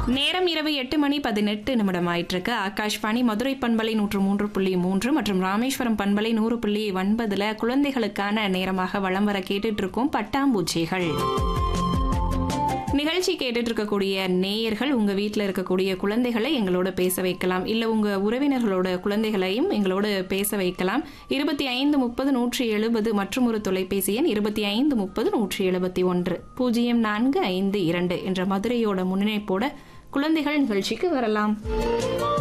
நேரம் இரவு எட்டு மணி பதினெட்டு நிமிடம் ஆயிட்டிருக்கு ஆகாஷ்வாணி மதுரை பண்பலை நூற்று மூன்று புள்ளி மூன்று மற்றும் ராமேஸ்வரம் பண்பலை நூறு புள்ளி ஒன்பதுல குழந்தைகளுக்கான நேரமாக வலம் வர கேட்டுட்டு இருக்கோம் பட்டாம்பூச்சிகள் நிகழ்ச்சி கேட்டுட்டு இருக்கக்கூடிய நேயர்கள் உங்க வீட்டில் இருக்கக்கூடிய குழந்தைகளை எங்களோட பேச வைக்கலாம் இல்ல உங்க உறவினர்களோட குழந்தைகளையும் எங்களோட பேச வைக்கலாம் இருபத்தி ஐந்து முப்பது நூற்றி எழுபது மற்றும் ஒரு தொலைபேசி எண் இருபத்தி ஐந்து முப்பது நூற்றி எழுபத்தி ஒன்று பூஜ்ஜியம் நான்கு ஐந்து இரண்டு என்ற மதுரையோட முன்னிணைப்போட குழந்தைகள் நிகழ்ச்சிக்கு வரலாம்